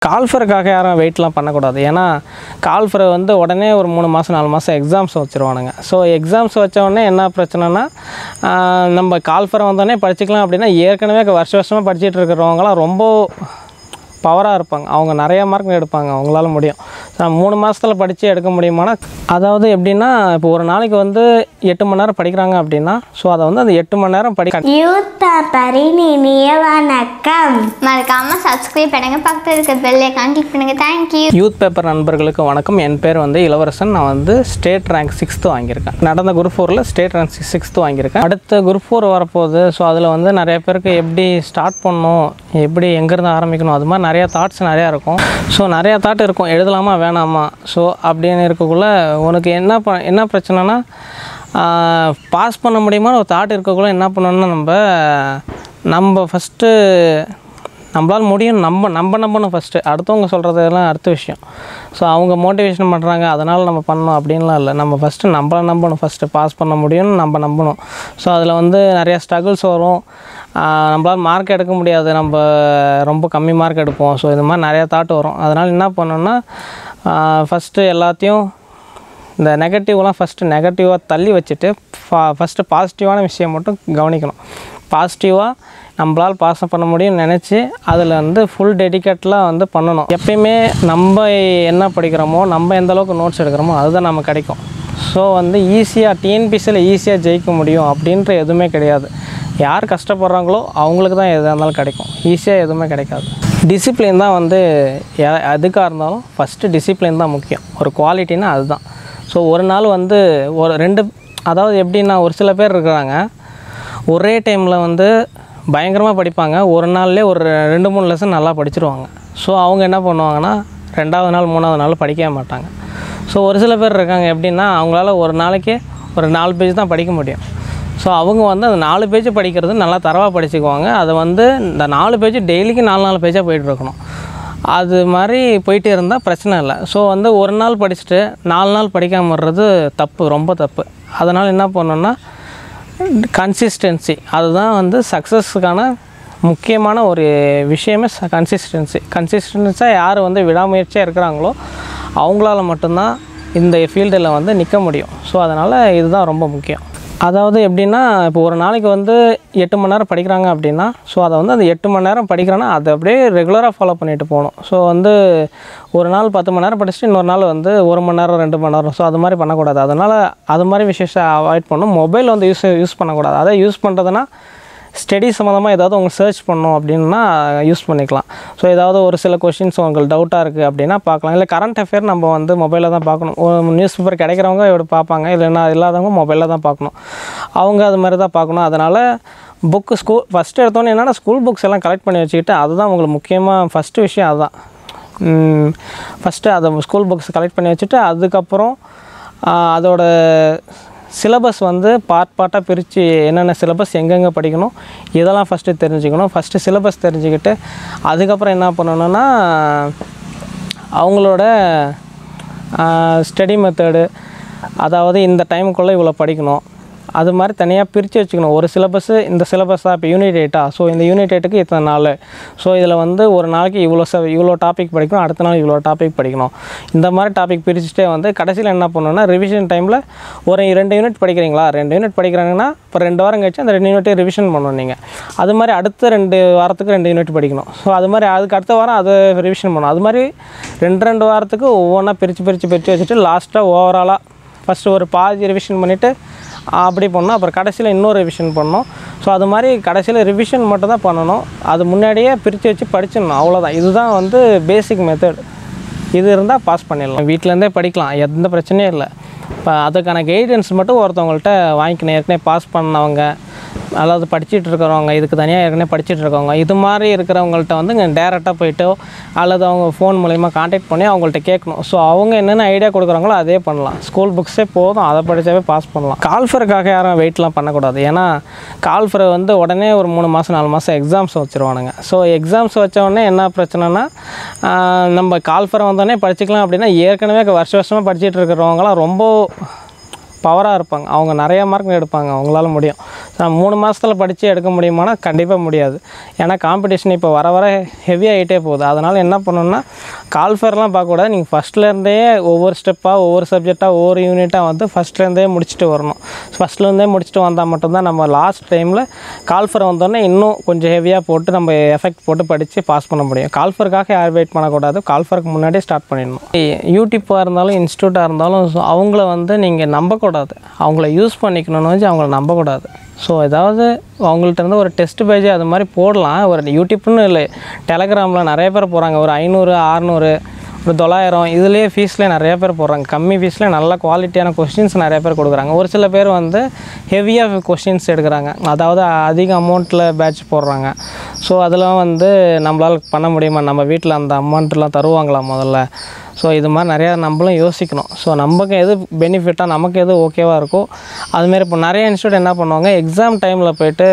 கால்ஃபருக்காக யாரும் வெயிட்லாம் பண்ணக்கூடாது ஏன்னா கால்ஃபரை வந்து உடனே ஒரு மூணு மாதம் நாலு மாதம் எக்ஸாம்ஸ் வச்சுருவானுங்க ஸோ எக்ஸாம்ஸ் வச்ச உடனே என்ன பிரச்சனைனா ஆஹ், நம்ம கால்ஃபரை வந்தோடனே படிச்சுக்கலாம் அப்படின்னா ஏற்கனவே வருஷ வருஷமாக படிச்சுட்டு இருக்கிறவங்களாம் ரொம்ப பவராக இருப்பாங்க அவங்க நிறைய மார்க் எடுப்பாங்க அவங்களால முடியும் ஸோ மூணு மாதத்தில் படித்து எடுக்க முடியுமானா அதாவது எப்படின்னா இப்போ ஒரு நாளைக்கு வந்து எட்டு மணி நேரம் படிக்கிறாங்க அப்படின்னா ஸோ அதை வந்து அந்த எட்டு மணி நேரம் படி யூத் பேப்பரின் இனிய வணக்கம் மறக்காம சப்ஸ்கிரைப் பண்ணுங்க பக்கத்தில் இருக்க பெல் ஐக்கான் கிளிக் பண்ணுங்க தேங்க்யூ யூத் பேப்பர் நண்பர்களுக்கு வணக்கம் என் பேர் வந்து இளவரசன் நான் வந்து ஸ்டேட் ரேங்க் சிக்ஸ்த்து வாங்கியிருக்கேன் நடந்த குரூப் ஃபோரில் ஸ்டேட் ரேங்க் சிக்ஸ்த்து வாங்கியிருக்கேன் அடுத்த குரூப் ஃபோர் வரப்போகுது ஸோ அதில் வந்து நிறைய பேருக்கு எப்படி ஸ்டார்ட் பண்ணணும் எப்படி எங்கேருந்து ஆரம்பிக்கணும் அது மாதிரி நிறையா தாட்ஸ் நிறையா இருக்கும் ஸோ நிறையா தாட் இருக்கும் எழுதலாமா வேணாமா ஸோ அப்படின்னு இருக்கக்குள்ள உனக்கு என்ன ப என்ன பிரச்சனைனா பாஸ் பண்ண முடியுமான்னு ஒரு தாட் இருக்கக்குள்ள என்ன பண்ணணும்னா நம்ம நம்ம ஃபஸ்ட்டு நம்மளால் முடியும் நம்ம நம்ம நம்பணும் ஃபஸ்ட்டு அடுத்தவங்க சொல்கிறதெல்லாம் அடுத்த விஷயம் ஸோ அவங்க மோட்டிவேஷன் பண்ணுறாங்க அதனால் நம்ம பண்ணணும் அப்படின்லாம் இல்லை நம்ம ஃபஸ்ட்டு நம்மளை நம்பணும் ஃபஸ்ட்டு பாஸ் பண்ண முடியும்னு நம்ம நம்பணும் ஸோ அதில் வந்து நிறைய ஸ்ட்ரகிள்ஸ் வரும் ஆஹ் நம்மளால் மார்க் எடுக்க முடியாது நம்ம ரொம்ப கம்மி மார்க் எடுப்போம் ஸோ இது மாதிரி நிறையா தாட் வரும் அதனால் என்ன பண்ணணும்னா ஃபஸ்ட்டு எல்லாத்தையும் இந்த நெகட்டிவ்லாம் ஃபஸ்ட்டு நெகட்டிவாக தள்ளி வச்சுட்டு ஃபா ஃபஸ்ட்டு பாசிட்டிவான விஷயம் மட்டும் கவனிக்கணும் பாசிட்டிவாக நம்மளால் பாஸ் பண்ண முடியும்னு நினச்சி அதில் வந்து ஃபுல் டெடிக்கேட்லாம் வந்து பண்ணணும் எப்பயுமே நம்ம என்ன படிக்கிறோமோ நம்ம எந்த அளவுக்கு நோட்ஸ் எடுக்கிறோமோ அதுதான் நமக்கு கிடைக்கும் ஸோ வந்து ஈஸியாக டிஎன்பிசியில் ஈஸியாக ஜெயிக்க முடியும் அப்படின்ற எதுவுமே கிடையாது யார் கஷ்டப்படுறாங்களோ அவங்களுக்கு தான் எதாக இருந்தாலும் கிடைக்கும் ஈஸியாக எதுவுமே கிடைக்காது டிசிப்ளின் தான் வந்து எ- எதுக்காக இருந்தாலும் ஃபஸ்ட்டு டிசிப்ளின் தான் முக்கியம் ஒரு குவாலிட்டினா அதுதான் ஸோ ஒரு நாள் வந்து ஒரு ரெண்டு அதாவது எப்படின்னா ஒரு சில பேர் இருக்கிறாங்க ஒரே டைமில் வந்து பயங்கரமாக படிப்பாங்க ஒரு நாள்லேயே ஒரு ரெண்டு மூணு லெசன் நல்லா படிச்சிருவாங்க ஸோ அவங்க என்ன பண்ணுவாங்கன்னா ரெண்டாவது நாள் மூணாவது நாள் படிக்கவே மாட்டாங்க ஸோ ஒரு சில பேர் இருக்காங்க எப்படின்னா அவங்களால ஒரு நாளைக்கு ஒரு நாலு பேஜ் தான் படிக்க முடியும் ஸோ அவங்க வந்து அந்த நாலு பேஜ் படிக்கிறது நல்லா தரவாக படிச்சுக்குவாங்க அதை வந்து இந்த நாலு பேஜ் டெய்லிக்கு நாலு நாலு பேஜாக போயிட்டு இருக்கணும் அது மாதிரி போயிட்டே இருந்தால் பிரச்சனை இல்லை ஸோ வந்து ஒரு நாள் படிச்சுட்டு நாலு நாள் படிக்காமல் வர்றது தப்பு ரொம்ப தப்பு அதனால் என்ன பண்ணணும்னா கன்சிஸ்டன்சி அதுதான் வந்து சக்ஸஸுக்கான முக்கியமான ஒரு விஷயமே கன்சிஸ்டன்சி கன்சிஸ்டன்ஸாக யார் வந்து விடாமுயற்சியாக இருக்கிறாங்களோ அவங்களால மட்டும்தான் இந்த ஃபீல்டில் வந்து நிற்க முடியும் ஸோ அதனால் இதுதான் ரொம்ப முக்கியம் அதாவது எப்படின்னா இப்போ ஒரு நாளைக்கு வந்து எட்டு மணி நேரம் படிக்கிறாங்க அப்படின்னா ஸோ அதை வந்து அந்த எட்டு மணி நேரம் படிக்கிறாங்கன்னா அதை அப்படியே ரெகுலராக ஃபாலோ பண்ணிட்டு போகணும் ஸோ வந்து ஒரு நாள் பத்து மணி நேரம் படிச்சுட்டு இன்னொரு நாள் வந்து ஒரு மணி நேரம் ரெண்டு மணி நேரம் ஸோ அது மாதிரி பண்ணக்கூடாது அதனால் அது மாதிரி விஷயத்தை அவாய்ட் பண்ணணும் மொபைல் வந்து யூஸ் யூஸ் பண்ணக்கூடாது அதை யூஸ் பண்ணுறதுனா ஸ்டடி சம்மந்தமாக ஏதாவது உங்களுக்கு சர்ச் பண்ணணும் அப்படின்னா யூஸ் பண்ணிக்கலாம் ஸோ ஏதாவது ஒரு சில கொஷின்ஸ் உங்களுக்கு டவுட்டாக இருக்குது அப்படின்னா பார்க்கலாம் இல்லை கரண்ட் அஃபேர் நம்ம வந்து மொபைலில் தான் பார்க்கணும் நியூஸ் பேப்பர் கிடைக்கிறவங்க இப்படி பார்ப்பாங்க இல்லைன்னா இல்லாதவங்க மொபைலில் தான் பார்க்கணும் அவங்க அது மாதிரி தான் பார்க்கணும் அதனால் புக்கு ஸ்கூல் ஃபஸ்ட்டு எடுத்தோன்னே என்னென்னா ஸ்கூல் புக்ஸ் எல்லாம் கலெக்ட் பண்ணி வச்சுக்கிட்டு அதுதான் உங்களுக்கு முக்கியமாக ஃபஸ்ட்டு விஷயம் அதுதான் ஃபஸ்ட்டு அதை ஸ்கூல் புக்ஸ் கலெக்ட் பண்ணி வச்சுட்டு அதுக்கப்புறம் ஆஹ், அதோட சிலபஸ் வந்து பார்ட் பார்ட்டாக பிரித்து என்னென்ன சிலபஸ் எங்கெங்கே படிக்கணும் இதெல்லாம் ஃபஸ்ட்டு தெரிஞ்சுக்கணும் ஃபஸ்ட்டு சிலபஸ் தெரிஞ்சுக்கிட்டு அதுக்கப்புறம் என்ன பண்ணணும்னா அவங்களோட ஸ்டடி மெத்தடு அதாவது இந்த டைமுக்குள்ளே இவ்வளோ படிக்கணும் அது மாதிரி தனியாக பிரித்து வச்சுக்கணும் ஒரு சிலபஸ்ஸு இந்த சிலபஸ் தான் இப்போ யூனிட் எயிட்டா ஸோ இந்த யூனிட் எயிட்டுக்கு இத்தனை நாள் ஸோ இதில் வந்து ஒரு நாளைக்கு இவ்வளோ ச இவ்வளோ டாபிக் படிக்கணும் அடுத்த நாள் இவ்வளோ டாபிக் படிக்கணும் இந்த மாதிரி டாபிக் பிரிச்சுட்டே வந்து கடைசியில் என்ன பண்ணணும்னா ரிவிஷன் டைமில் ஒரு ரெண்டு யூனிட் படிக்கிறீங்களா ரெண்டு யூனிட் படிக்கிறாங்கன்னா இப்போ ரெண்டு வாரம் கழிச்சு அந்த ரெண்டு யூனிட்டை ரிவிஷன் பண்ணணும் நீங்கள் அது மாதிரி அடுத்த ரெண்டு வாரத்துக்கு ரெண்டு யூனிட் படிக்கணும் ஸோ அது மாதிரி அதுக்கு அடுத்த வாரம் அதை ரிவிஷன் பண்ணணும் அது மாதிரி ரெண்டு ரெண்டு வாரத்துக்கு ஒவ்வொன்றா பிரித்து பிரித்து பிரித்து வச்சுட்டு லாஸ்ட்டாக ஓவராலாக ஃபஸ்ட்டு ஒரு பாதி ரிவிஷன் பண்ணிவிட்டு அப்படி பண்ணோம் அப்புறம் கடைசியில் இன்னொரு ரிவிஷன் பண்ணோம் ஸோ அது மாதிரி கடைசியில் ரிவிஷன் மட்டும் தான் பண்ணணும் அது முன்னாடியே பிரித்து வச்சு படிச்சிடணும் அவ்வளோதான் இதுதான் வந்து பேசிக் மெத்தட் இது இருந்தால் பாஸ் பண்ணிடலாம் வீட்டிலேருந்தே படிக்கலாம் எந்த பிரச்சனையும் இல்லை இப்போ அதுக்கான கைடன்ஸ் மட்டும் ஒருத்தவங்கள்ட்ட வாங்கிக்கணும் ஏற்கனவே பாஸ் பண்ணவங்க அதாவது படிச்சுட்டு இருக்கிறவங்க இதுக்கு தனியாக ஏற்கனவே படிச்சுட்டு இருக்கவங்க இது மாதிரி இருக்கிறவங்கள்ட்ட வந்து டேரெக்டாக போயிட்டோ அல்லது அவங்க ஃபோன் மூலிமா காண்டாக்ட் பண்ணி அவங்கள்ட்ட கேட்கணும் ஸோ அவங்க என்னென்ன ஐடியா கொடுக்குறாங்களோ அதே பண்ணலாம் ஸ்கூல் புக்ஸே போதும் அதை படித்தாவே பாஸ் பண்ணலாம் கால்ஃபருக்காக யாரும் வெயிட்லாம் பண்ணக்கூடாது ஏன்னா கால்ஃபரை வந்து உடனே ஒரு மூணு மாதம் நாலு மாதம் எக்ஸாம்ஸ் வச்சுருவானுங்க ஸோ எக்ஸாம்ஸ் வச்ச உடனே என்ன பிரச்சனைனா ஆஹ், நம்ம கால்ஃபரை வந்தோடனே படிச்சுக்கலாம் அப்படின்னா ஏற்கனவே வருஷ வருஷமாக படிச்சுட்டு இருக்கிறவங்களாம் ரொம்ப பவராக இருப்பாங்க அவங்க நிறைய மார்க் எடுப்பாங்க அவங்களால முடியும் ஸோ மூணு மாதத்தில் படித்து எடுக்க முடியுமானா கண்டிப்பாக முடியாது ஏன்னா காம்படிஷன் இப்போ வர வர ஹெவி ஆகிட்டே போகுது அதனால் என்ன பண்ணணும்னா கால்ஃபர்லாம் பார்க்கக்கூடாது நீங்கள் ஃபஸ்ட்லேருந்தே ஒவ்வொரு ஸ்டெப்பாக ஒவ்வொரு சப்ஜெக்டாக ஒவ்வொரு யூனிட்டாக வந்து ஃபஸ்ட்லேருந்தே முடிச்சுட்டு வரணும் ஃபஸ்ட்லேருந்தே முடிச்சுட்டு வந்தால் மட்டும்தான் நம்ம லாஸ்ட் டைமில் கால்ஃபர் வந்தோடனே இன்னும் கொஞ்சம் ஹெவியாக போட்டு நம்ம எஃபெக்ட் போட்டு படித்து பாஸ் பண்ண முடியும் கால்ஃபருக்காக யார் வெயிட் பண்ணக்கூடாது கால்ஃபருக்கு முன்னாடியே ஸ்டார்ட் பண்ணிடணும் யூடியூப்பாக இருந்தாலும் இன்ஸ்டியூட்டாக இருந்தாலும் so அவங்கள வந்து நீங்கள் நம்பக்கூடாது அவங்கள யூஸ் பண்ணிக்கணும்னு வச்சு அவங்கள நம்பக்கூடாது ஸோ ஏதாவது அவங்கள்ட்ட இருந்து ஒரு டெஸ்ட் பேஜ் அது மாதிரி போடலாம் ஒரு யூடியூப்னு இல்லை டெலகிராமில் நிறைய பேர் போகிறாங்க ஒரு ஐநூறு அறநூறு ஒரு தொள்ளாயிரம் இதுலேயே ஃபீஸ்லேயே நிறைய பேர் போடுறாங்க கம்மி ஃபீஸில் நல்ல குவாலிட்டியான கொஸ்டின்ஸ் நிறைய பேர் கொடுக்குறாங்க ஒரு சில பேர் வந்து ஹெவியாக கொஸ்டின்ஸ் எடுக்கிறாங்க அதாவது அதிக அமௌண்ட்டில் பேட்ச் போடுறாங்க ஸோ அதெல்லாம் வந்து நம்மளால் பண்ண முடியுமா நம்ம வீட்டில் அந்த அமௌண்ட்லாம் தருவாங்களா முதல்ல ஸோ இது மாதிரி நிறையா நம்மளும் யோசிக்கணும் ஸோ நமக்கு எது பெனிஃபிட்டாக நமக்கு எது ஓகேவாக இருக்கோ அதுமாரி இப்போ நிறைய இன்ஸ்டியூட் என்ன பண்ணுவாங்க எக்ஸாம் டைமில் போயிட்டு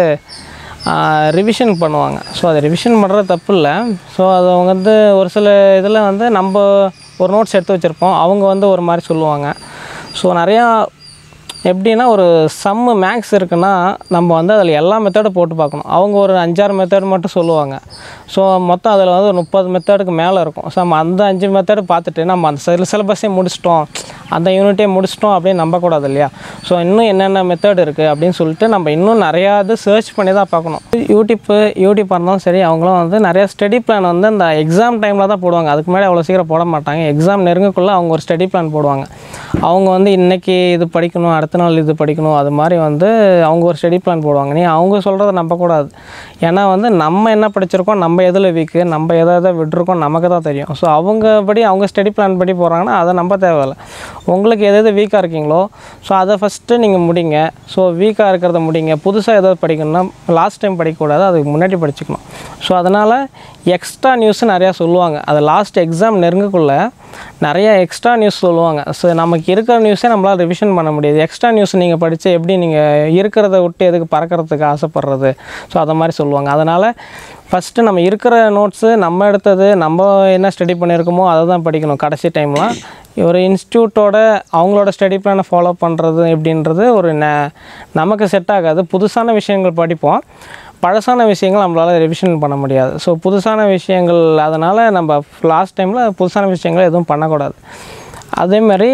ரிவிஷன் பண்ணுவாங்க ஸோ அது ரிவிஷன் பண்ணுறது தப்பு இல்லை ஸோ அது அவங்க வந்து ஒரு சில இதில் வந்து நம்ம ஒரு நோட்ஸ் எடுத்து வச்சுருப்போம் அவங்க வந்து ஒரு மாதிரி சொல்லுவாங்க ஸோ நிறையா எப்படின்னா ஒரு சம்மு மேக்ஸ் இருக்குன்னா நம்ம வந்து அதில் எல்லா மெத்தடும் போட்டு பார்க்கணும் அவங்க ஒரு அஞ்சாறு மெத்தட் மட்டும் சொல்லுவாங்க ஸோ மொத்தம் அதில் வந்து ஒரு முப்பது மெத்தடுக்கு மேலே இருக்கும் ஸோ நம்ம அந்த அஞ்சு மெத்தடு பார்த்துட்டு நம்ம அந்த சில சிலபஸே முடிச்சிட்டோம் அந்த யூனிட்டே முடிச்சிட்டோம் அப்படின்னு நம்பக்கூடாது இல்லையா ஸோ இன்னும் என்னென்ன மெத்தட் இருக்குது அப்படின்னு சொல்லிட்டு நம்ம இன்னும் நிறையா இது சர்ச் பண்ணி தான் பார்க்கணும் யூடியூப்பு யூடியூப்பாக இருந்தாலும் சரி அவங்களும் வந்து நிறையா ஸ்டடி பிளான் வந்து அந்த எக்ஸாம் டைமில் தான் போடுவாங்க அதுக்கு முன்னாடி அவ்வளோ சீக்கிரம் போட மாட்டாங்க எக்ஸாம் நெருங்கக்குள்ளே அவங்க ஒரு ஸ்டடி பிளான் போடுவாங்க அவங்க வந்து இன்றைக்கி இது படிக்கணும் அடுத்த நாள் இது படிக்கணும் அது மாதிரி வந்து அவங்க ஒரு ஸ்டடி பிளான் போடுவாங்க நீ அவங்க சொல்கிறத நம்பக்கூடாது ஏன்னா வந்து நம்ம என்ன படிச்சிருக்கோம் நம்ம எதில் வீக்கு நம்ம எதை எதை விட்டுருக்கோம் நமக்கு தான் தெரியும் ஸோ அவங்க படி அவங்க ஸ்டடி பிளான் படி போகிறாங்கன்னா அதை நம்ப தேவையில்ல உங்களுக்கு எது எது வீக்காக இருக்கீங்களோ ஸோ அதை ஃபஸ்ட்டு நீங்கள் முடிங்க ஸோ வீக்காக இருக்கிறத முடிங்க புதுசாக எதாவது படிக்கணும்னா லாஸ்ட் டைம் படிக்கக்கூடாது அதுக்கு முன்னாடி படிச்சுக்கணும் ஸோ அதனால் எக்ஸ்ட்ரா நியூஸ் நிறையா சொல்லுவாங்க அது லாஸ்ட் எக்ஸாம் நெருங்கக்குள்ளே நிறைய எக்ஸ்ட்ரா நியூஸ் சொல்லுவாங்க ஸோ நமக்கு இருக்கிற நியூஸே நம்மளால் ரிவிஷன் பண்ண முடியாது எக்ஸ்ட்ரா நியூஸ் நீங்கள் படித்து எப்படி நீங்கள் இருக்கிறத விட்டு எதுக்கு பறக்கிறதுக்கு ஆசைப்படுறது ஸோ அதை மாதிரி சொல்லுவாங்க அதனால் ஃபஸ்ட்டு நம்ம இருக்கிற நோட்ஸு நம்ம எடுத்தது நம்ம என்ன ஸ்டடி பண்ணியிருக்கோமோ அதை தான் படிக்கணும் கடைசி டைம்லாம் ஒரு இன்ஸ்டியூட்டோட அவங்களோட ஸ்டடி பிளானை ஃபாலோ பண்ணுறது எப்படின்றது ஒரு ந நமக்கு செட் ஆகாது புதுசான விஷயங்கள் படிப்போம் பழசான விஷயங்கள் நம்மளால் ரிவிஷன் பண்ண முடியாது ஸோ புதுசான விஷயங்கள் அதனால் நம்ம லாஸ்ட் டைமில் புதுசான விஷயங்கள் எதுவும் பண்ணக்கூடாது அதே மாதிரி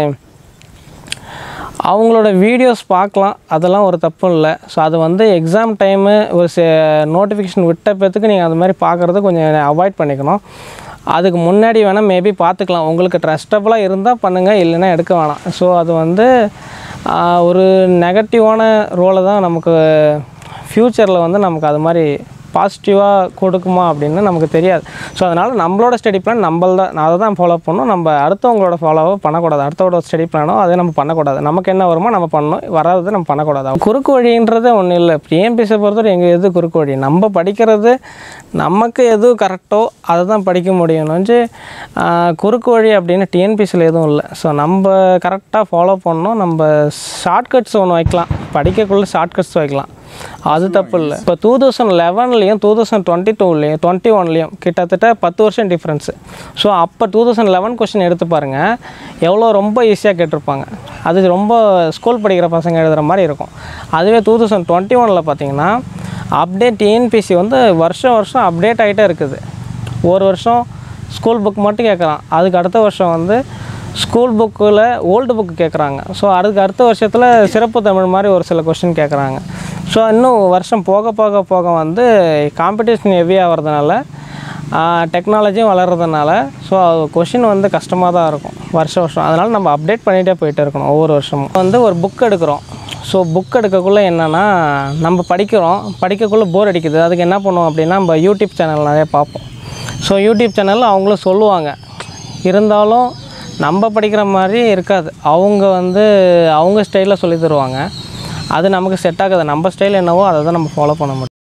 அவங்களோட வீடியோஸ் பார்க்கலாம் அதெல்லாம் ஒரு தப்பும் இல்லை ஸோ அது வந்து எக்ஸாம் டைமு ஒரு நோட்டிஃபிகேஷன் விட்ட பேத்துக்கு நீங்கள் அது மாதிரி பார்க்குறது கொஞ்சம் அவாய்ட் பண்ணிக்கணும் அதுக்கு முன்னாடி வேணால் மேபி பார்த்துக்கலாம் உங்களுக்கு ட்ரஸ்டபுளாக இருந்தால் பண்ணுங்கள் இல்லைன்னா எடுக்க வேணாம் ஸோ அது வந்து ஆஹ், ஒரு நெகட்டிவான ரோலை தான் நமக்கு ஃப்யூச்சரில் வந்து நமக்கு அது மாதிரி பாசிட்டிவாக கொடுக்குமா அப்படின்னு நமக்கு தெரியாது ஸோ அதனால் நம்மளோட ஸ்டடி பிளான் நம்மள தான் அதை தான் ஃபாலோ பண்ணணும் நம்ம அடுத்தவங்களோட ஃபாலோவோ பண்ணக்கூடாது அடுத்தவங்களோட ஸ்டடி பிளானோ அதை நம்ம பண்ணக்கூடாது நமக்கு என்ன வருமோ நம்ம பண்ணணும் வராதது நம்ம பண்ணக்கூடாது குறுக்கு வழின்றது ஒன்றும் இல்லை டிஎன்பிஎஸ்ஸை பொறுத்தவரை எங்கள் எது குறுக்கு வழி நம்ம படிக்கிறது நமக்கு எது கரெக்டோ அதை தான் படிக்க முடியும்னு குறுக்கு வழி அப்படின்னு டிஎன்பிஎஸ்சியில் எதுவும் இல்லை ஸோ நம்ம கரெக்டாக ஃபாலோ பண்ணணும் நம்ம ஷார்ட்கட்ஸ் ஒன்று வைக்கலாம் படிக்கக்குள்ளே ஷார்ட்கட்ஸ் வைக்கலாம் அது தப்பு இல்லை இப்போ டூ தௌசண்ட் லெவன்லேயும் டூ தௌசண்ட் டுவெண்ட்டி டூலேயும் டுவெண்ட்டி ஒன்லேயும் கிட்டத்தட்ட பத்து வருஷம் டிஃப்ரென்ஸு ஸோ அப்போ டூ தௌசண்ட் லெவன் கொஸ்டின் எடுத்து பாருங்கள் எவ்வளோ ரொம்ப ஈஸியாக கேட்டிருப்பாங்க அது ரொம்ப ஸ்கூல் படிக்கிற பசங்க எழுதுகிற மாதிரி இருக்கும் அதுவே டூ தௌசண்ட் டுவெண்ட்டி ஒனில் பார்த்தீங்கன்னா அப்டேட் டிஎன்பிசி வந்து வருஷம் வருஷம் அப்டேட் ஆகிட்டே இருக்குது ஒரு வருஷம் ஸ்கூல் புக் மட்டும் கேட்குறான் அதுக்கு அடுத்த வருஷம் வந்து ஸ்கூல் புக்கில் ஓல்டு புக்கு கேட்குறாங்க ஸோ அதுக்கு அடுத்த வருஷத்தில் சிறப்பு தமிழ் மாதிரி ஒரு சில கொஸ்டின் கேட்குறாங்க ஸோ இன்னும் வருஷம் போக போக போக வந்து காம்படிஷன் ஹெவியாக வர்றதுனால டெக்னாலஜியும் வளர்கிறதுனால ஸோ கொஷின் வந்து கஷ்டமாக தான் இருக்கும் வருஷம் வருஷம் அதனால் நம்ம அப்டேட் பண்ணிகிட்டே போயிட்டே இருக்கணும் ஒவ்வொரு வருஷமும் வந்து ஒரு புக் எடுக்கிறோம் ஸோ புக் எடுக்கக்குள்ளே என்னென்னா நம்ம படிக்கிறோம் படிக்கக்குள்ளே போர் அடிக்குது அதுக்கு என்ன பண்ணுவோம் அப்படின்னா நம்ம யூடியூப் சேனல் நிறைய பார்ப்போம் ஸோ யூடியூப் சேனலில் அவங்களும் சொல்லுவாங்க இருந்தாலும் நம்ம படிக்கிற மாதிரி இருக்காது அவங்க வந்து அவங்க ஸ்டைலில் சொல்லி தருவாங்க அது நமக்கு செட் ஆகாது நம்ம ஸ்டைல் என்னவோ அதை தான் நம்ம ஃபாலோ பண்ண முடியும்